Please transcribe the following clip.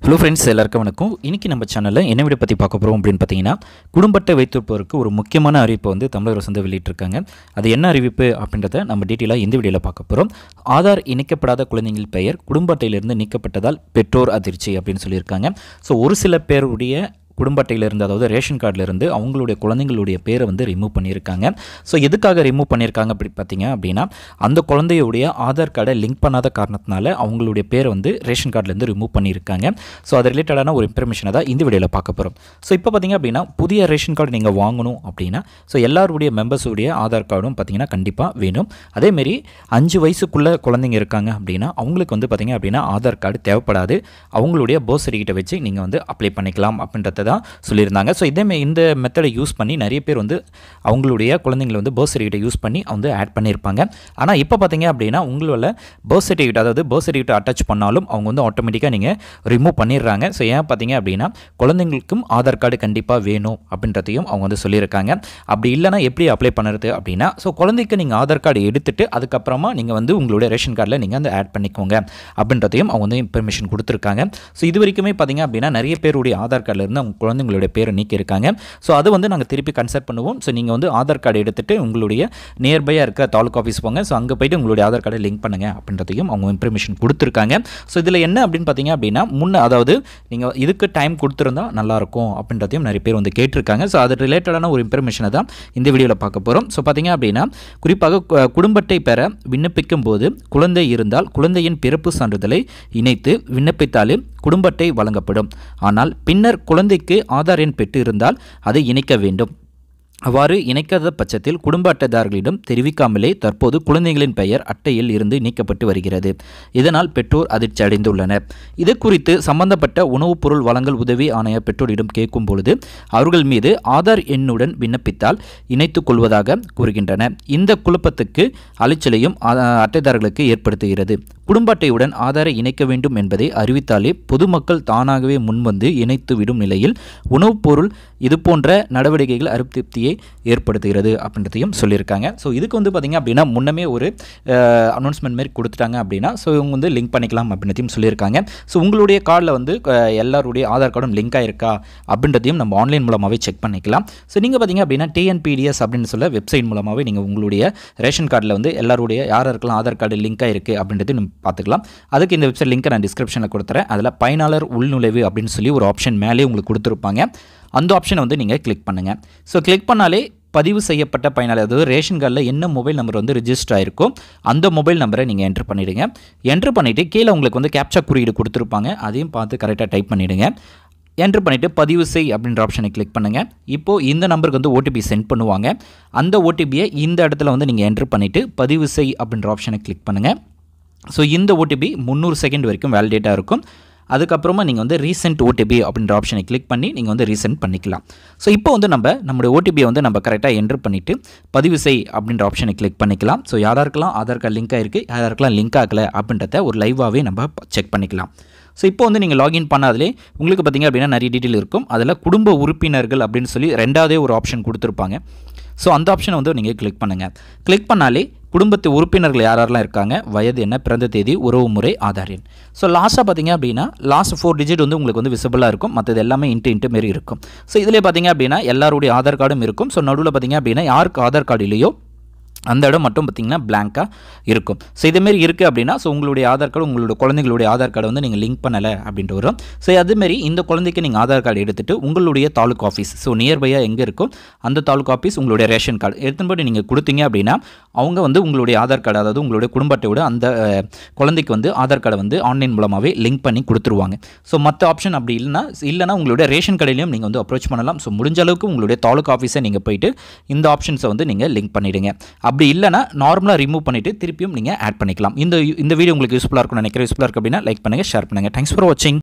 hello friends எல்லாருக்கும் வணக்கம் இன்றைக்கி நம்ம சேனலில் என்ன வீடியோ பற்றி பார்க்க போகிறோம் அப்படின்னு பார்த்தீங்கன்னா குடும்பத்தை வைத்திருப்பவருக்கு ஒரு முக்கியமான அறிவிப்பை வந்து தமிழக அரசு வந்து வெளியிட்டிருக்காங்க அது என்ன அறிவிப்பு அப்படின்றத நம்ம டீட்டெயிலாக இந்த வீடியோவில் பார்க்க போகிறோம் ஆதார் இணைக்கப்படாத குழந்தைகள் பெயர் குடும்ப அட்டையிலிருந்து நீக்கப்பட்டதால் பெற்றோர் அதிர்ச்சி அப்படின்னு சொல்லியிருக்காங்க ஸோ ஒரு சில பேருடைய குடும்ப அட்டையிலிருந்து அதாவது ரேஷன் கார்டிலிருந்து அவங்களுடைய குழந்தைங்களுடைய பேரை வந்து ரிமூவ் பண்ணியிருக்காங்க ஸோ எதுக்காக ரிமூவ் பண்ணியிருக்காங்க அப்படி பார்த்தீங்க அப்படின்னா அந்த குழந்தையுடைய ஆதார் கார்டை லிங்க் பண்ணாத காரணத்தினால அவங்களுடைய பேரை வந்து ரேஷன் கார்டிலேருந்து ரிமூவ் பண்ணியிருக்காங்க ஸோ அது ரிலேட்டடான ஒரு இன்ஃபர்மேஷனை தான் இந்த வீடியோவில் பார்க்க போகிறோம் ஸோ இப்போ பார்த்தீங்க அப்படின்னா புதிய ரேஷன் கார்டு நீங்கள் வாங்கணும் அப்படின்னா ஸோ எல்லாருடைய மெம்பர்ஸுடைய ஆதார் கார்டும் பார்த்தீங்கன்னா கண்டிப்பாக வேணும் அதேமாரி அஞ்சு வயசுக்குள்ள குழந்தைங்க இருக்காங்க அப்படின்னா அவங்களுக்கு வந்து பார்த்தீங்க அப்படின்னா ஆதார் கார்டு தேவைப்படாது அவங்களுடைய பர்த் சர்டிஃபிகேட்டை வச்சு நீங்கள் வந்து அப்ளை பண்ணிக்கலாம் அப்படின்றத தான் சொல்லியிருந்தாங்க ஸோ இதே மே- இந்த மெத்தடை யூஸ் பண்ணி நிறைய பேர் வந்து அவங்களுடைய குழந்தைங்களை வந்து பர்த் சர்டிஃபிகேட்டை யூஸ் பண்ணி வந்து ஆட் பண்ணியிருப்பாங்க ஆனால் இப்போ பார்த்தீங்க அப்படின்னா உங்களோட பர்த் சர்டிஃபிகேட் அதாவது பர்த் சர்டிஃபிகேட் அட்டாச் பண்ணாலும் அவங்க வந்து ஆட்டோமேட்டிக்காக நீங்கள் ரிமூவ் பண்ணிடுறாங்க ஸோ ஏன் பார்த்தீங்க அப்படின்னா குழந்தைங்களுக்கும் ஆதார் கார்டு கண்டிப்பாக வேணும் அப்படின்றதையும் அவங்க வந்து சொல்லியிருக்காங்க அப்படி இல்லைனா எப்படி அப்ளை பண்ணுறது அப்படின்னா ஸோ குழந்தைக்கு நீங்கள் ஆதார் கார்டு எடுத்துட்டு அதுக்கப்புறமா நீங்கள் வந்து உங்களுடைய ரேஷன் கார்டில் நீங்கள் வந்து ஆட் பண்ணிக்கோங்க அப்படின்றதையும் அவங்க வந்து இன்ஃபர்மேஷன் கொடுத்துருக்காங்க ஸோ இது வரைக்குமே பார்த்தீங்க அப்படின்னா நிறைய பேருடைய ஆதார் கார்டில் இருந்து அவங்க குழந்தைங்களுடைய பேரை நீக்கியிருக்காங்க ஸோ அது வந்து நாங்கள் திருப்பி கன்சல்ட் பண்ணுவோம் ஸோ நீங்கள் வந்து ஆதார் கார்டு எடுத்துட்டு உங்களுடைய நியர்பையாக இருக்க தாலுக் ஆஃபீஸ் போங்க ஸோ அங்கே போயிட்டு உங்களுடைய ஆதார் கார்டை லிங்க் பண்ணுங்க அப்படின்றதையும் அவங்க இன்ஃபர்மேஷன் கொடுத்துருக்காங்க ஸோ இதில் என்ன அப்படின்னு பார்த்தீங்க அப்படின்னா முன்ன அதாவது நீங்கள் இதுக்கு டைம் கொடுத்துருந்தா நல்லாயிருக்கும் அப்படின்றதையும் நிறைய பேர் வந்து கேட்டிருக்காங்க ஸோ அது ரிலேட்டடான ஒரு இன்ஃபர்மேஷனை தான் இந்த வீடியோவில் பார்க்க போகிறோம் ஸோ பார்த்தீங்க அப்படின்னா குறிப்பாக கு- குடும்பத்தை பெற விண்ணப்பிக்கும் போது குழந்தை இருந்தால் குழந்தையின் பிறப்பு சான்றிதழை இணைத்து விண்ணப்பித்தாலே குடும்ப அட்டை வழங்கப்படும் ஆனால் பின்னர் குழந்தைக்கு ஆதார் எண் பெற்று இருந்தால் அதை இணைக்க வேண்டும் அவ்வாறு இணைக்காத பட்சத்தில் குடும்ப அட்டைதாரர்களிடம் தெரிவிக்காமலே தற்போது குழந்தைகளின் பெயர் அட்டையில் இருந்து நீக்கப்பட்டு வருகிறது இதனால் பெற்றோர் அதிர்ச்சி அடைந்துள்ளனர் இது குறித்து சம்பந்தப்பட்ட உணவுப் பொருள் வழங்கல் உதவி ஆணையர் பெற்றோரிடம் கேட்கும் பொழுது அவர்கள் மீது ஆதார் எண்ணுடன் விண்ணப்பித்தால் இணைத்துக் கொள்வதாக கூறுகின்றனர் இந்த குழப்பத்துக்கு அலைச்சலையும் ஆ- அட்டைதாரர்களுக்கு ஏற்படுத்துகிறது குடும்ப அட்டையுடன் ஆதாரை இணைக்க வேண்டும் என்பதை அறிவித்தாலே பொதுமக்கள் தானாகவே முன்வந்து இணைத்துவிடும் நிலையில் உணவுப் பொருள் இது போன்ற நடவடிக்கைகள் அதிருப்தியை ஏற்படுத்துகிறது அப்படின்றதையும் சொல்லியிருக்காங்க ஸோ இதுக்கு வந்து பார்த்திங்க அப்படின்னா முன்னமே ஒரு அனௌன்ஸ்மெண்ட் மாதிரி கொடுத்துட்டாங்க அப்படின்னா ஸோ இவங்க வந்து லிங்க் பண்ணிக்கலாம் அப்படின்றதையும் சொல்லியிருக்காங்க ஸோ உங்களுடைய கார்டில் வந்து அஹ், எல்லாருடைய ஆதார் கார்டும் லிங்க் ஆயிருக்கா அப்படின்றதையும் நம்ம ஆன்லைன் மூலமாகவே செக் பண்ணிக்கலாம் ஸோ நீங்கள் பார்த்தீங்க அப்படின்னா டிஎன்பிடிஎஸ் அப்படின்னு சொல்ல வெப்சைட் மூலமாகவே நீங்கள் உங்களுடைய ரேஷன் கார்டில் வந்து எல்லாருடைய யார் யாருக்கெல்லாம் ஆதார் கார்டு லிங்க் ஆயிருக்கு அப்படின்றது நம்ம பார்த்துக்கலாம் அதுக்கு இந்த வெப்சைட் லிங்க்கை நான் டிஸ்கிரிப்ஷனில் கொடுத்துறேன் அதில் பயனாளர் உள்நுழைவு அப்படின்னு சொல்லி ஒரு ஆப்ஷன் மேலே உங்களுக்கு கொடுத்துருப்பாங்க அந்த ஆப்ஷனை வந்து நீங்கள் கிளிக் பண்ணுங்கள் ஸோ கிளிக் பண்ணாலே பதிவு செய்யப்பட்ட பயனாளர் அதாவது ரேஷன் கார்டில் என்ன மொபைல் நம்பர் வந்து ரிஜிஸ்டர் ஆயிருக்கோ அந்த மொபைல் நம்பரை நீங்கள் என்ட்ரு பண்ணிவிடுங்க என்ட்ரு பண்ணிவிட்டு கீழே உங்களுக்கு வந்து கேப்சா குறியீடு கொடுத்துருப்பாங்க அதையும் பார்த்து கரெக்டாக டைப் பண்ணிவிடுங்க என்ட்ரு பண்ணிவிட்டு பதிவு செய் அப்படின்ற ஆப்ஷனை கிளிக் பண்ணுங்கள் இப்போது இந்த நம்பருக்கு வந்து ஓடிபி சென்ட் பண்ணுவாங்க அந்த ஓடிபியை இந்த இடத்துல வந்து நீங்கள் என்ட்ரு பண்ணிவிட்டு பதிவு செய் அப்படின்ற ஆப்ஷனை கிளிக் பண்ணுங்கள் ஸோ இந்த ஓடிபி முந்நூறு செகண்ட் வரைக்கும் வேலிடேட்டாக இருக்கும் அதுக்கப்புறமா நீங்கள் வந்து ரீசெண்ட் ஓடிபி அப்படின்ற ஆப்ஷனை கிளிக் பண்ணி நீங்கள் வந்து ரீசெண்ட் பண்ணிக்கலாம் ஸோ இப்போ வந்து நம்ம நம்மளுடைய ஓடிபியை வந்து நம்ம கரெக்டாக என்ட்ரு பண்ணிவிட்டு பதிவு செய் அப்படின்ற ஆப்ஷனை கிளிக் பண்ணிக்கலாம் ஸோ யாராருக்கெல்லாம் ஆதார் கார்டு லிங்க் ஆயிருக்கு யாராருக்கெல்லாம் லிங்க் ஆகலை அப்படின்றத ஒரு லைவாகவே நம்ம செக் பண்ணிக்கலாம் ஸோ இப்போ வந்து நீங்கள் லாகின் பண்ணாதலே உங்களுக்கு பார்த்தீங்க அப்படின்னா நிறைய டீட்டெயில் இருக்கும் அதில் குடும்ப உறுப்பினர்கள் அப்படின்னு சொல்லி ரெண்டாவதே ஒரு ஆப்ஷன் கொடுத்துருப்பாங்க ஸோ அந்த ஆப்ஷனை வந்து நீங்கள் கிளிக் பண்ணுங்கள் கிளிக் பண்ணாலே குடும்பத்து உறுப்பினர்கள் யார் யாரெல்லாம் இருக்காங்க வயது என்ன பிறந்த தேதி உறவு முறை ஆதார் எண் ஸோ லாஸ்ட்டாக பார்த்தீங்க அப்படின்னா லாஸ்ட் ஃபோர் டிஜிட் வந்து உங்களுக்கு வந்து விசிபிளாக இருக்கும் மற்றது எல்லாமே இன்ட்டு இன்ட்டு மாரி இருக்கும் ஸோ இதில் பார்த்தீங்க அப்படின்னா எல்லாருடைய ஆதார் கார்டும் இருக்கும் ஸோ நடுவில் பார்த்தீங்க அப்படின்னா யாருக்கு ஆதார் கார்டு இல்லையோ அந்த இடம் மட்டும் பார்த்தீங்கன்னா blank-ஆ இருக்கும் ஸோ இதேமாரி இருக்குது அப்படின்னா ஸோ உங்களுடைய ஆதார் கார்டு உங்களுடைய குழந்தைங்களுடைய ஆதார் கார்டை வந்து நீங்கள் லிங்க் பண்ணலை அப்படின்ட்டு வரும் ஸோ அதேமாரி இந்த குழந்தைக்கு நீங்கள் ஆதார் கார்டு எடுத்துகிட்டு உங்களுடைய தாலுக் ஆஃபீஸ் ஸோ நியர்பையாக எங்கே இருக்கோ அந்த தாலுக் ஆஃபீஸ் உங்களுடைய ரேஷன் கார்டு எடுத்துன்படி நீங்கள் கொடுத்தீங்க அப்படின்னா அவங்க வந்து உங்களுடைய ஆதார் கார்டு அதாவது உங்களுடைய குடும்ப அட்டையோட அந்த அஹ், குழந்தைக்கு வந்து ஆதார் கார்டை வந்து ஆன்லைன் மூலமாகவே லிங்க் பண்ணி கொடுத்துருவாங்க ஸோ மற்ற ஆப்ஷன் அப்படி இல்லைன்னா இல்லைனா உங்களுடைய ரேஷன் கடையிலையும் நீங்கள் வந்து அப்ரோச் பண்ணலாம் ஸோ முடிஞ்ச அளவுக்கு உங்களுடைய தாலுக் ஆஃபீஸை நீங்கள் போயிட்டு இந்த ஆப்ஷன்ஸை வந்து நீங்கள் லிங்க் பண்ணிடுங்க அப்படி இல்லைனா நார்மலாக ரிமூவ் பண்ணிவிட்டு திருப்பியும் நீங்கள் ஆட் பண்ணிக்கலாம் இந்த இந்த வீடியோ உங்களுக்கு யூஸ்ஃபுல்லாக இருக்கும்னு நினைக்கிறேன் யூஸ்ஃபுல்லாக இருக்கு அப்படின்னா லைக் பண்ணுங்கள் ஷேர் பண்ணுங்கள் தேங்க்ஸ் ஃபார் வாட்சிங்